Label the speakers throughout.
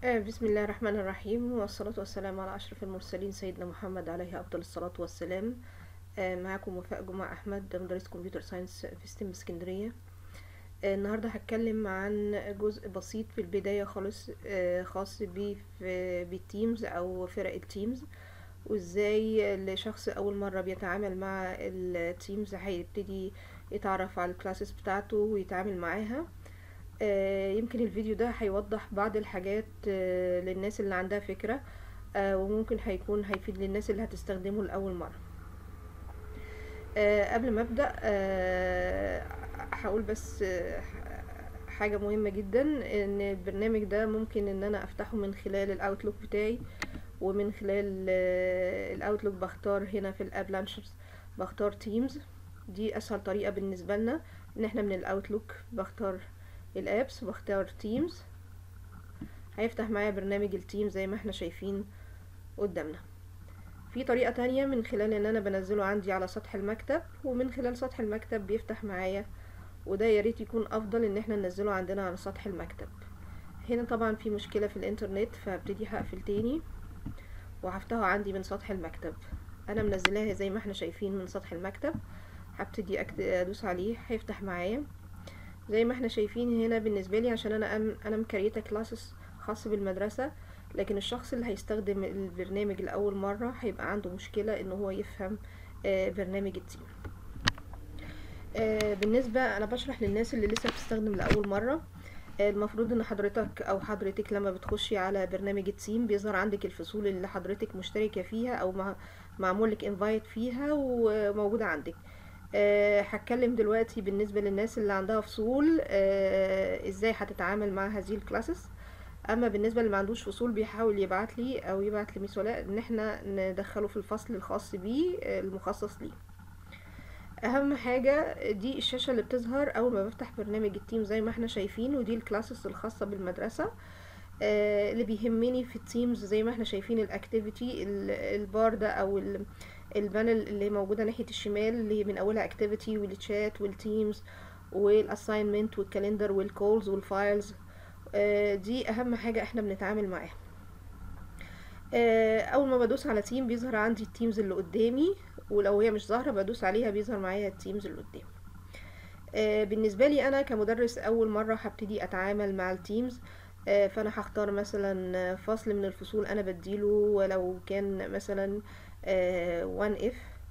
Speaker 1: آه، بسم الله الرحمن الرحيم والصلاة والسلام على أشرف المرسلين سيدنا محمد عليه أفضل الصلاة والسلام آه، معاكم وفاء جمعة أحمد مدرس كمبيوتر ساينس في ستيم اسكندرية آه، النهاردة هتكلم عن جزء بسيط في البداية خالص آه، خاص بي- في- بالتيمز أو فرق التيمز وازاي الشخص أول مرة بيتعامل مع التيمز هيبتدي يتعرف على الكلاسز بتاعته ويتعامل معاها آه، يمكن الفيديو ده هيوضح بعض الحاجات آه، للناس اللي عندها فكرة آه، وممكن هيكون هيفيد للناس اللي هتستخدمه لأول مرة آه، قبل ما أبدأ آه، هقول بس آه، حاجة مهمة جدا ان البرنامج ده ممكن ان انا افتحه من خلال الاوتلوك بتاعي ومن خلال آه، الاوتلوك بختار هنا في الاب لانشرز بختار تيمز دي اسهل طريقة بالنسبة لنا ان احنا من الاوتلوك بختار الابس بختار تيمز هيفتح معايا برنامج التيم زي ما احنا شايفين قدامنا في طريقة تانية من خلال ان انا بنزله عندي على سطح المكتب ومن خلال سطح المكتب بيفتح معايا وده يا ريت يكون افضل ان احنا ننزله عندنا على سطح المكتب هنا طبعا في مشكلة في الانترنت فهبتدي هقفل تاني وهفتحه عندي من سطح المكتب انا منزلاها زي ما احنا شايفين من سطح المكتب هبتدي أكت- ادوس عليه هيفتح معايا زي ما احنا شايفين هنا بالنسبة لي عشان انا أم انا مكريتة كلاسز خاص بالمدرسة لكن الشخص اللي هيستخدم البرنامج لأول مرة هيبقى عنده مشكلة ان هو يفهم آه، برنامج التيم آه، بالنسبة انا بشرح للناس اللي لسه بتستخدم لأول مرة آه، المفروض ان حضرتك او حضرتك لما بتخشي على برنامج التيم بيظهر عندك الفصول اللي حضرتك مشتركة فيها او مع معمول لك انفايت فيها وموجودة عندك آه، هتكلم دلوقتي بالنسبة للناس اللي عندها فصول آه، ازاي هتتعامل مع هذه الكلاسز اما بالنسبة اللي ما عندوش فصول بيحاول يبعت لي او يبعت لميس ولاء ان احنا ندخله في الفصل الخاص بيه آه، المخصص ليه اهم حاجة دي الشاشة اللي بتظهر اول ما بفتح برنامج التيم زي ما احنا شايفين ودي الكلاسز الخاصة بالمدرسة آه، اللي بيهمني في التيمز زي ما احنا شايفين الاكتيفيتي البار ده او ال- البانل اللي موجودة ناحية الشمال اللي من اولها اكتيفيتي والتشات والتيمز والاساينمنت والكالندر والكولز والفايلز آه، دي اهم حاجة احنا بنتعامل معاها آه، اول ما بدوس على تيم بيظهر عندي التيمز اللي قدامي ولو هي مش ظاهرة بدوس عليها بيظهر معايا التيمز اللي قدامي آه، بالنسبة لي أنا كمدرس أول مرة هبتدي أتعامل مع التيمز آه، فأنا هختار مثلا فصل من الفصول أنا بديله ولو كان مثلا وان اف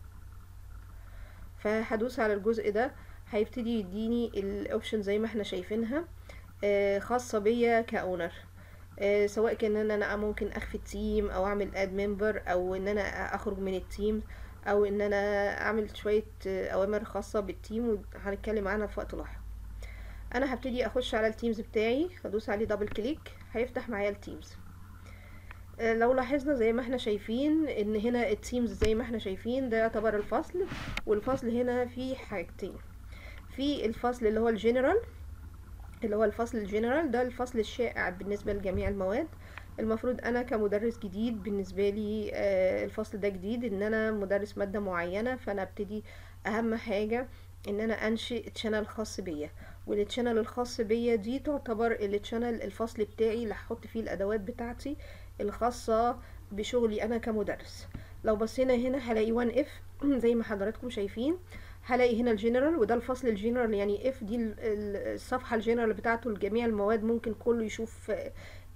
Speaker 1: فهدوس على الجزء ده هيبتدي يديني الاوبشن زي ما احنا شايفينها آه، خاصة بيا كاونر آه، سواء كان ان انا ممكن اخفي التيم او اعمل اد ممبر او ان انا اخرج من التيم او ان انا اعمل شوية آه، اوامر خاصة بالتيم وهنتكلم عنها في وقت لاحق انا هبتدي اخش على التيمز بتاعي هدوس عليه دبل كليك هيفتح معايا التيمز آه، لو لاحظنا زي ما احنا شايفين ان هنا التيمز زي ما احنا شايفين ده يعتبر الفصل والفصل هنا فيه حاجتين في الفصل اللي هو الجنرال اللي هو الفصل الجنرال ده الفصل الشائع بالنسبة لجميع المواد المفروض انا كمدرس جديد بالنسبة لي آه، الفصل ده جديد ان انا مدرس مادة معينة فانا ابتدي اهم حاجة ان انا انشئ تشانل خاص بيا والتشانل الخاص بيا دي تعتبر التشانل الفصل بتاعي اللي هحط فيه الادوات بتاعتي الخاصة بشغلي انا كمدرس لو بصينا هنا هلاقي 1 اف زي ما حضراتكم شايفين هلاقي هنا الجنرال وده الفصل الجنرال يعني اف دي ال- ال- الصفحة الجنرال بتاعته لجميع المواد ممكن كله يشوف ال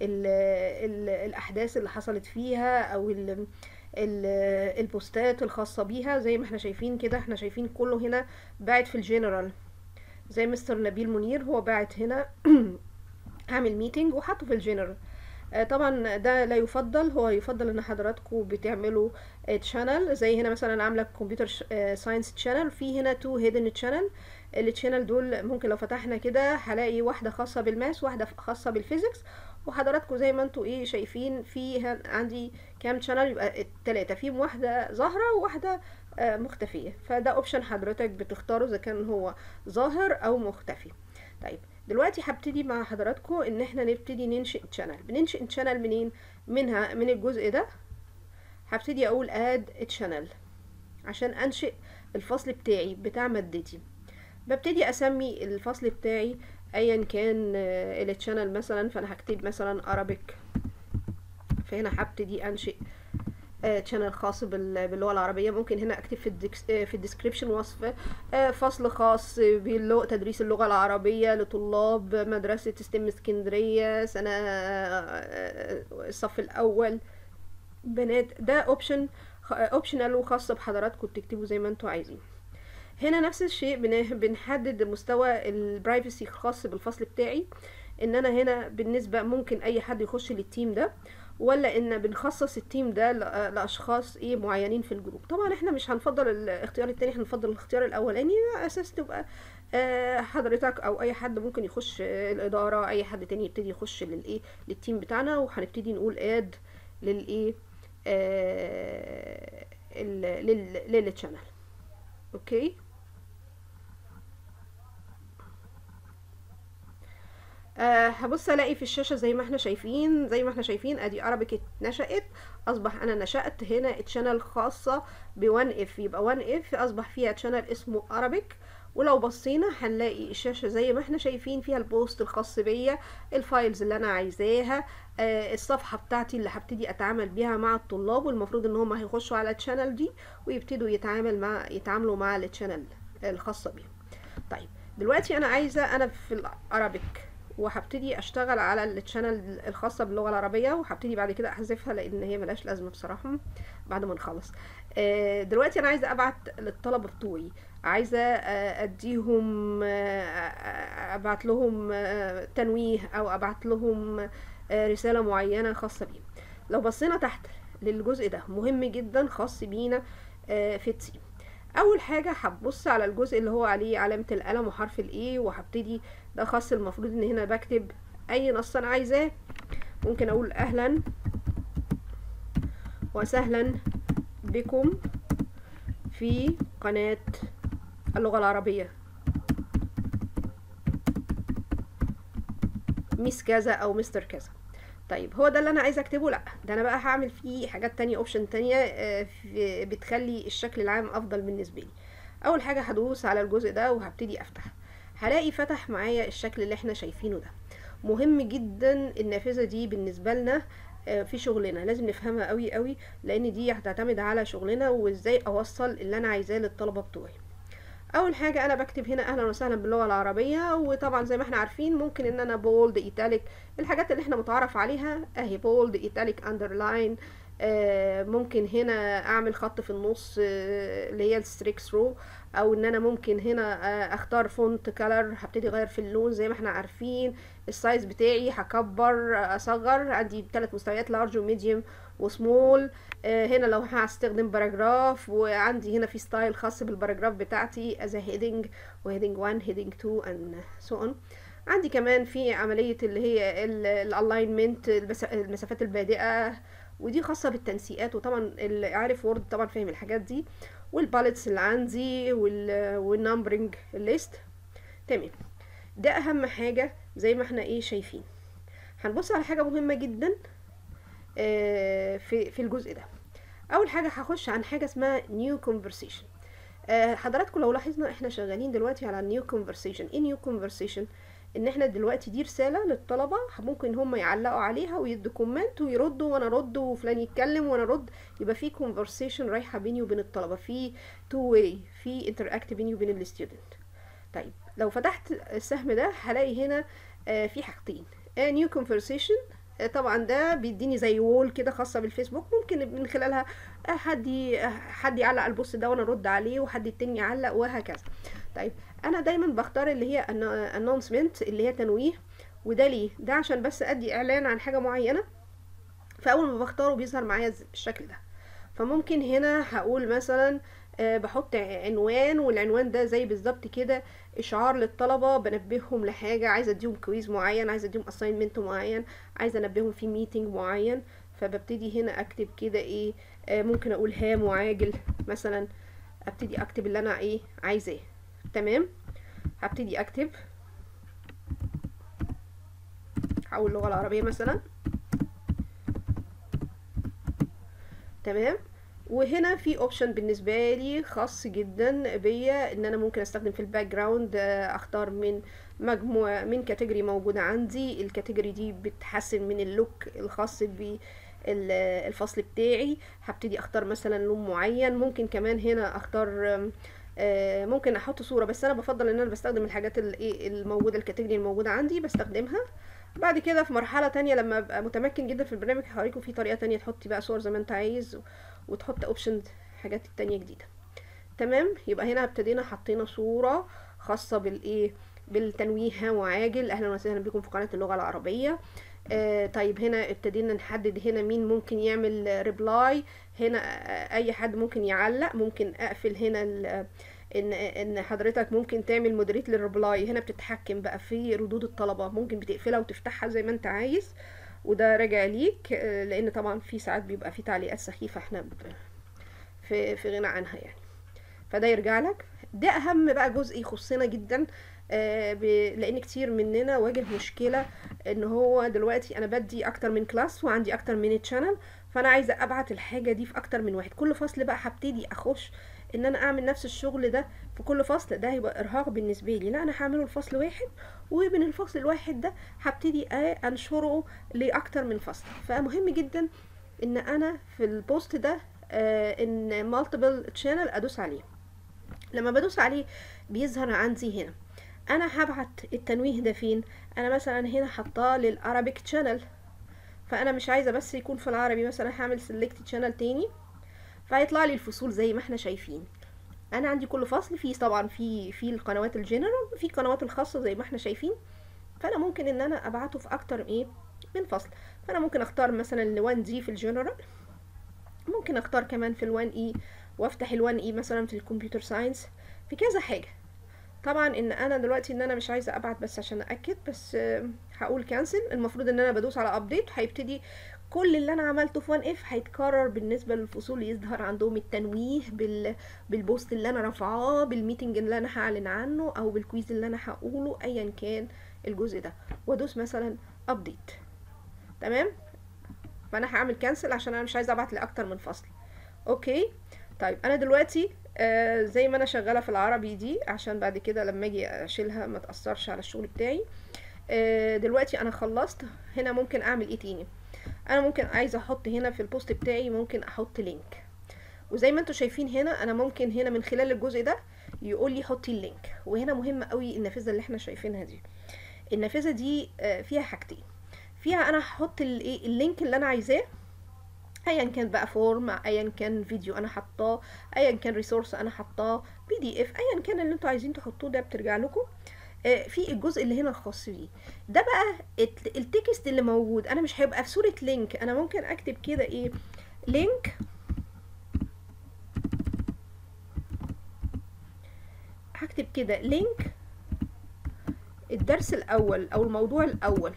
Speaker 1: ال الأحداث اللي حصلت فيها أو ال ال البوستات الخاصة بيها زي ما احنا شايفين كده احنا شايفين كله هنا باعت في الجنرال زي مستر نبيل منير هو باعت هنا عامل ميتنج وحطه في الجنرال آه، طبعا ده لا يفضل هو يفضل ان حضراتكم بتعملوا تشانل زي هنا مثلا عامله كمبيوتر ساينس تشانل في هنا تو هيدن تشانل التشانل دول ممكن لو فتحنا كده هلاقي واحده خاصه بالماس واحده خاصه بالفيزيكس وحضراتكم زي ما انتوا ايه شايفين في هن- عندي كام تشانل يبقى التلاتة فيهم واحده ظاهره وواحده آه، مختفيه فده اوبشن حضرتك بتختاره اذا كان هو ظاهر او مختفي طيب دلوقتي هبتدي مع حضراتكم ان احنا نبتدي ننشئ تشانل بننشئ تشانل منين منها من الجزء ده هبتدي اقول اد تشانل عشان انشئ الفصل بتاعي بتاع مادتي ببتدي اسمي الفصل بتاعي ايا كان التشانل مثلا فانا هكتب مثلا Arabic فهنا هبتدي انشئ تشانل خاص بال- باللغه العربيه ممكن هنا اكتب في الديكس آه، في الديسكريبشن وصف آه، فصل خاص باللغه تدريس اللغه العربيه لطلاب مدرسه ستيم اسكندريه سنه آه، الصف الاول بنات ده اوبشن اوبشنال وخاص بحضراتكم تكتبوا زي ما انتوا عايزين هنا نفس الشيء بن- بنحدد مستوى البرايفسي الخاص بالفصل بتاعي ان انا هنا بالنسبه ممكن اي حد يخش للتيم ده ولا ان بنخصص التيم ده ل- لاشخاص ايه معينين في الجروب طبعا احنا مش هنفضل الاختيار التاني احنا هنفضل الاختيار الاولاني على اساس تبقى آه، حضرتك او اي حد ممكن يخش آه، الاداره اي حد تاني يبتدي يخش للايه للتيم بتاعنا وهنبتدي نقول اد للايه آه ال- لل للتشانل اوكي آه هبص الاقي في الشاشه زي ما احنا شايفين زي ما احنا شايفين ادي ارابيك اتنشأت اصبح انا نشأت هنا تشانل خاصه ب 1 اف يبقى 1 اف اصبح فيها تشانل اسمه ارابيك ولو بصينا هنلاقي الشاشه زي ما احنا شايفين فيها البوست الخاص بيا الفايلز اللي انا عايزاها آه الصفحه بتاعتي اللي هبتدي اتعامل بيها مع الطلاب والمفروض ان هم هيخشوا على التشانل دي ويبتدوا يتعامل مع يتعاملوا مع التشانل الخاصه بيهم طيب دلوقتي انا عايزه انا في الارابيك وهبتدي اشتغل على التشانل الخاصه باللغه العربيه وهبتدي بعد كده احذفها لان هي ملهاش لازمه بصراحه بعد ما نخلص آه، دلوقتي انا عايزه ابعت للطلبه بتوعي عايزه آه، اديهم آه، آه، ابعت لهم آه، تنويه او ابعت لهم آه، رساله معينه خاصه بيهم لو بصينا تحت للجزء ده مهم جدا خاص بينا آه، في التيم اول حاجه هبص على الجزء اللي هو عليه علامه القلم وحرف الاي وهبتدي ده خاص المفروض ان هنا بكتب اي نص انا عايزاه ممكن اقول اهلا وسهلا بكم في قناة اللغة العربية ميس كذا او مستر كذا طيب هو ده اللي انا عايزه اكتبه لا ده انا بقى هعمل فيه حاجات تانية اوبشن تانية آه، في- بتخلي الشكل العام افضل بالنسبه لي اول حاجه هدوس على الجزء ده وهبتدي افتح هلاقي فتح معايا الشكل اللي احنا شايفينه ده مهم جدا النافذه دي بالنسبه لنا آه، في شغلنا لازم نفهمها قوي قوي لان دي هتعتمد على شغلنا وازاي اوصل اللي انا عايزاه للطلبه بتوعي اول حاجه انا بكتب هنا اهلا وسهلا باللغه العربيه وطبعا زي ما احنا عارفين ممكن ان انا بولد ايتاليك الحاجات اللي احنا متعارف عليها اهي بولد ايتاليك اندرلاين ممكن هنا اعمل خط في النص آه، اللي هي الستريكس رو او ان انا ممكن هنا آه، اختار فونت كلر هبتدي اغير في اللون زي ما احنا عارفين السايز بتاعي هكبر آه، اصغر عندي ثلاث مستويات لارج وميديوم وسمول آه، هنا لو هستخدم باراجراف وعندي هنا في ستايل خاص بالباراجراف بتاعتي as a heading وهيدنج 1 هيدنج 2 and so on عندي كمان في عملية اللي هي الالاينمنت المسافات البادئة ودي خاصة بالتنسيقات وطبعا اللي عارف وورد طبعا فاهم الحاجات دي والباليتس اللي عندي والنمبرنج ليست تمام ده اهم حاجة زي ما احنا ايه شايفين هنبص على حاجة مهمة جدا آه، في في الجزء ده اول حاجه هخش عن حاجه اسمها نيو كونفرسيشن حضراتكم لو لاحظنا احنا شغالين دلوقتي على نيو كونفرسيشن ايه نيو كونفرسيشن ان احنا دلوقتي دي رساله للطلبه ممكن هم يعلقوا عليها ويدوا كومنت ويردوا وانا ارد وفلان يتكلم وانا ارد يبقى في كونفرسيشن رايحه بيني وبين الطلبه في تو واي في انتراكت بيني وبين الستودنت طيب لو فتحت السهم ده هلاقي هنا آه، في حاجتين نيو كونفرسيشن طبعا ده بيديني زي وول كده خاصه بالفيسبوك ممكن من خلالها آه، حد ي- آه، حد يعلق على البوست ده وانا ارد عليه وحد التاني يعلق وهكذا طيب انا دايما بختار اللي هي انونسمنت اللي هي تنويه وده ليه ده عشان بس ادي اعلان عن حاجه معينه فاول ما بختاره بيظهر معايا ز- بالشكل ده فممكن هنا هقول مثلا آه، بحط عنوان والعنوان ده زي بالظبط كده اشعار للطلبه بنبههم لحاجه عايزه اديهم كويز معين عايزه اديهم اساينمنت معين عايزه انبههم في ميتنج معين فببتدي هنا اكتب كده ايه آه، ممكن اقول هام وعاجل مثلا ابتدي اكتب اللي انا ايه عايزاه تمام هبتدي اكتب هقول اللغه العربيه مثلا تمام وهنا في اوبشن بالنسبه لي خاص جدا بيا ان انا ممكن استخدم في الباك جراوند اختار من مجموعه من كاتيجوري موجوده عندي الكاتيجوري دي بتحسن من اللوك الخاص ب ال- الفصل بتاعي هبتدي اختار مثلا لون معين ممكن كمان هنا اختار آم، آه، ممكن احط صورة بس انا بفضل ان انا بستخدم الحاجات الايه الموجودة الكاتيجوري الموجودة عندي بستخدمها بعد كده في مرحلة تانية لما ابقى متمكن جدا في البرنامج هوريكم في طريقة تانية تحطي بقى صور زي ما انت عايز وتحط اوبشن حاجات تانية جديدة تمام يبقى هنا ابتدينا حطينا صورة خاصة بالايه بالتنويه ها وعاجل اهلا وسهلا بكم في قناة اللغة العربية آه طيب هنا ابتدينا نحدد هنا مين ممكن يعمل ريبلاي هنا آه، اي حد ممكن يعلق ممكن اقفل هنا ال- ان ان حضرتك ممكن تعمل مودريت للريبلاي هنا بتتحكم بقى في ردود الطلبة ممكن بتقفلها وتفتحها زي ما انت عايز وده راجع ليك آه، لان طبعا في ساعات بيبقى في تعليقات سخيفة احنا ب- في في غنى عنها يعني فده يرجع لك ده اهم بقى جزء يخصنا جدا آه، ب- لان كتير مننا واجه مشكله ان هو دلوقتي انا بدي اكتر من كلاس وعندي اكتر من تشانل فانا عايزه ابعت الحاجه دي في اكتر من واحد كل فصل بقى هبتدي اخش ان انا اعمل نفس الشغل ده في كل فصل ده هيبقى ارهاق بالنسبه لي لا انا هعمله لفصل واحد ومن الفصل الواحد ده هبتدي آه، انشره لاكتر من فصل فمهم جدا ان انا في البوست ده آه، ان مالتيبل تشانل ادوس عليه لما بدوس عليه بيظهر عندي هنا انا هبعت التنويه ده فين انا مثلا هنا حطاه للارابيك تشانل فانا مش عايزه بس يكون في العربي مثلا هعمل سيلكت تشانل تاني فهيطلع لي الفصول زي ما احنا شايفين انا عندي كل فصل فيه طبعا في في القنوات الجنرال في القنوات الخاصه زي ما احنا شايفين فانا ممكن ان انا ابعته في اكتر ايه من فصل فانا ممكن اختار مثلا ال 1 دي في الجنرال ممكن اختار كمان في ال1 اي وافتح ال1 اي مثلا في الكمبيوتر ساينس في كذا حاجه طبعا ان انا دلوقتي ان انا مش عايزه ابعت بس عشان ااكد بس آه، هقول كانسل المفروض ان انا بدوس على ابديت هيبتدي كل اللي انا عملته في 1 اف هيتكرر بالنسبه للفصول يظهر عندهم التنويه بال بالبوست اللي انا رافعاه بالميتنج اللي انا هعلن عنه او بالكويز اللي انا هقوله ايا كان الجزء ده وادوس مثلا ابديت تمام فانا هعمل كانسل عشان انا مش عايزه ابعت لاكتر من فصل اوكي طيب انا دلوقتي آه زي ما انا شغاله في العربي دي عشان بعد كده لما اجي اشيلها ما تاثرش على الشغل بتاعي آه دلوقتي انا خلصت هنا ممكن اعمل ايه تاني انا ممكن عايزه احط هنا في البوست بتاعي ممكن احط لينك وزي ما انتم شايفين هنا انا ممكن هنا من خلال الجزء ده يقول لي حطي اللينك وهنا مهم قوي النافذه اللي احنا شايفينها دي النافذه دي آه، فيها حاجتين فيها انا هحط الايه اللينك اللي انا عايزاه ايا كان بقى فورم ايا كان فيديو انا حطاه ايا كان ريسورس انا حطاه بي دي اف ايا كان اللي انتوا عايزين تحطوه ده بترجع لكم آه، في الجزء اللي هنا الخاص بيه ده بقى الت- التكست اللي موجود انا مش هيبقى في صورة لينك انا ممكن اكتب كده ايه لينك هكتب كده لينك الدرس الاول او الموضوع الاول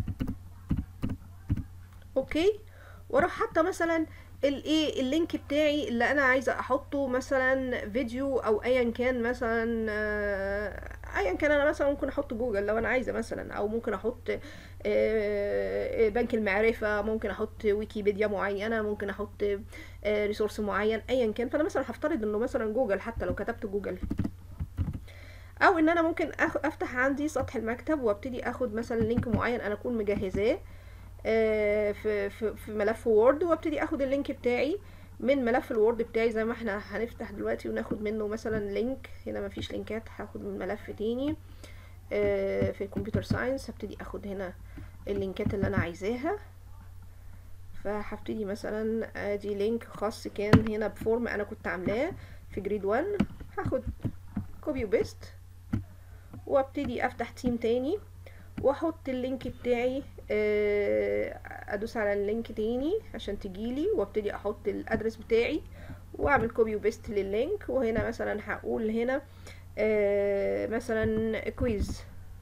Speaker 1: اوكي واروح حاطه مثلا الايه اللينك بتاعي اللي انا عايزه احطه مثلا فيديو او ايا كان مثلا آه، ايا كان انا مثلا ممكن احط جوجل لو انا عايزه مثلا او ممكن احط آه، بنك المعرفه ممكن احط ويكيبيديا معينه ممكن احط ريسورس معين ايا كان فانا مثلا هفترض انه مثلا جوجل حتى لو كتبت جوجل او ان انا ممكن أخ- افتح عندي سطح المكتب وابتدي اخد مثلا لينك معين انا اكون مجهزاه آه، في في في ملف وورد وابتدي اخد اللينك بتاعي من ملف الوورد بتاعي زي ما احنا هنفتح دلوقتي وناخد منه مثلا لينك هنا مفيش لينكات هاخد من ملف تاني آه، في الكمبيوتر ساينس هبتدي اخد هنا اللينكات اللي انا عايزاها فهبتدي مثلا ادي لينك خاص كان هنا بفورم انا كنت عاملاه في جريد 1 هاخد كوبي وبيست وابتدي افتح تيم تاني واحط اللينك بتاعي آه، ادوس على اللينك تاني عشان تجيلي وابتدي احط الادرس بتاعي واعمل كوبي وبيست لللينك وهنا مثلا هقول هنا آه، مثلا كويز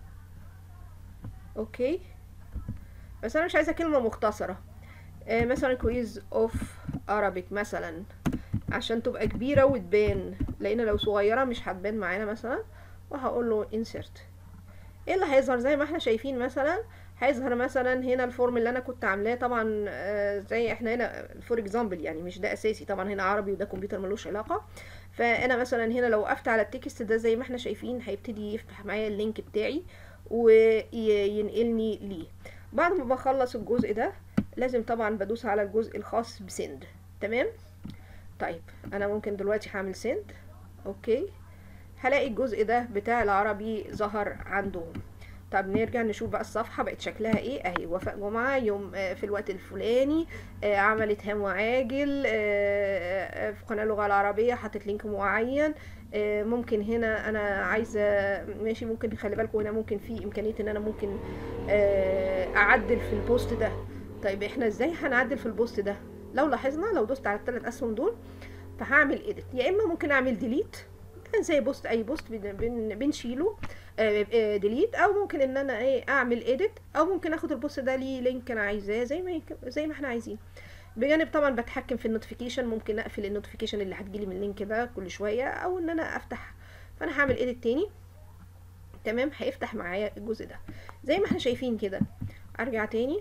Speaker 1: اوكي بس انا مش عايزه كلمه مختصره آه، مثلا كويز اوف Arabic مثلا عشان تبقى كبيره وتبان لان لو صغيره مش هتبان معانا مثلا وهقول له insert ايه اللي هيظهر زي ما احنا شايفين مثلا هيظهر مثلا هنا الفورم اللي انا كنت عاملاه طبعا آه، زي احنا هنا فور اكزامبل يعني مش ده اساسي طبعا هنا عربي وده كمبيوتر ملوش علاقه فانا مثلا هنا لو وقفت على التكست ده زي ما احنا شايفين هيبتدي يفتح معايا اللينك بتاعي وينقلني ليه بعد ما بخلص الجزء ده لازم طبعا بدوس على الجزء الخاص بسند تمام طيب انا ممكن دلوقتي هعمل سند اوكي هلاقي الجزء ده بتاع العربي ظهر عندهم طب نرجع نشوف بقى الصفحة بقت شكلها ايه اهي وفاء جمعة يوم آه، في الوقت الفلاني آه، عملت هام وعاجل آه، في قناة اللغة العربية حطت لينك معين ممكن هنا انا عايزة ماشي ممكن خلي بالكم هنا ممكن في امكانية ان انا ممكن اعدل في البوست ده طيب احنا ازاي هنعدل في البوست ده لو لاحظنا لو دوست على الثلاث اسهم دول فهعمل ايديت يا اما ممكن اعمل ديليت زي بوست اي بوست بنشيله ديليت او ممكن ان انا ايه اعمل اديت او ممكن اخد البوست ده ليه لينك انا عايزاه زي ما زي ما احنا عايزين بجانب طبعا بتحكم في النوتيفيكيشن ممكن اقفل النوتيفيكيشن اللي هتجيلي من اللينك ده كل شويه او ان انا افتح فانا هعمل اديت تاني تمام هيفتح معايا الجزء ده زي ما احنا شايفين كده ارجع تاني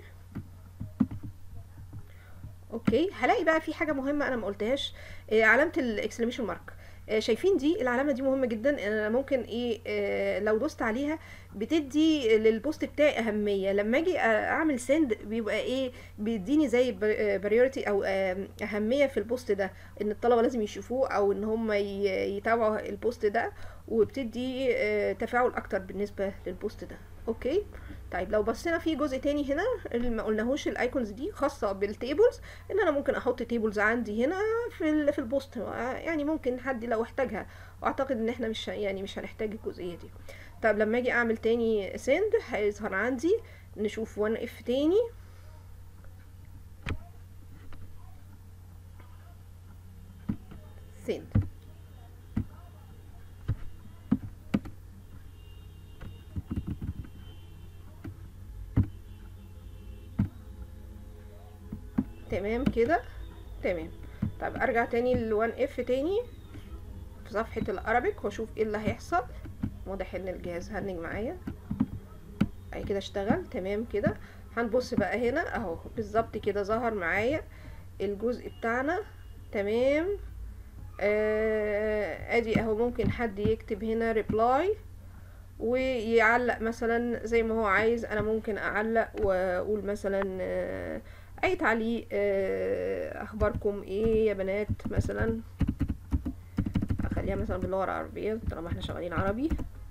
Speaker 1: اوكي هلاقي بقى في حاجه مهمه انا ما قلتهاش آه، علامه الاكسلاميشن مارك آه، شايفين دي العلامه دي مهمه جدا انا ممكن ايه آه، لو دوست عليها بتدي للبوست بتاعي اهميه لما اجي اعمل سند بيبقى ايه بيديني زي بريورتي او اهميه في البوست ده ان الطلبه لازم يشوفوه او ان هم يتابعوا البوست ده وبتدي تفاعل اكتر بالنسبه للبوست ده اوكي طيب لو بصينا في جزء تاني هنا اللي ما قلناهوش الايكونز دي خاصه بالتيبلز ان انا ممكن احط تيبلز عندي هنا في في البوست يعني ممكن حد لو احتاجها واعتقد ان احنا مش يعني مش هنحتاج الجزئيه دي طيب لما اجي اعمل تاني سند هيظهر عندي نشوف 1 اف تاني سند تمام كده تمام طب ارجع تاني للوان اف تاني في صفحة الارابيك واشوف ايه اللي هيحصل واضح ان الجهاز هنج معايا اهي كده اشتغل تمام كده هنبص بقى هنا اهو بالظبط كده ظهر معايا الجزء بتاعنا تمام آه ادي اهو ممكن حد يكتب هنا ريبلاي ويعلق مثلا زي ما هو عايز انا ممكن اعلق واقول مثلا آه اي تعليق آه، اخباركم ايه يا بنات مثلا اخليها مثلا باللغه العربيه طالما احنا شغالين عربي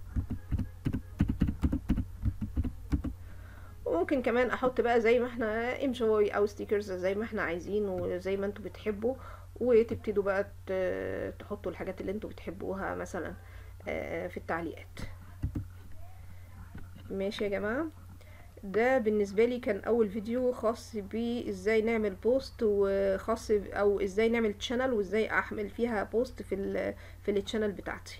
Speaker 1: وممكن كمان احط بقى زي ما احنا انجوي او ستيكرز زي ما احنا عايزين وزي ما انتوا بتحبوا وتبتدوا بقى تحطوا الحاجات اللي انتوا بتحبوها مثلا آه، في التعليقات ماشي يا جماعه ده بالنسبة لي كان اول فيديو خاص بازاي نعمل بوست وخاص او ازاي نعمل تشانل وازاي احمل فيها بوست في ال في التشانل بتاعتي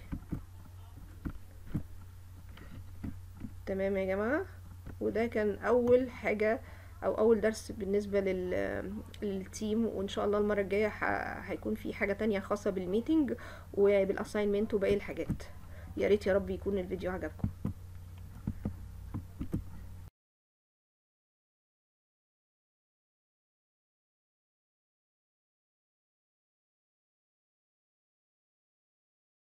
Speaker 1: تمام يا جماعة وده كان اول حاجة او اول درس بالنسبة لل للتيم وان شاء الله المرة الجاية هيكون في حاجة تانية خاصة بالميتنج وبالاساينمنت وباقي الحاجات يا ريت يا رب يكون الفيديو عجبكم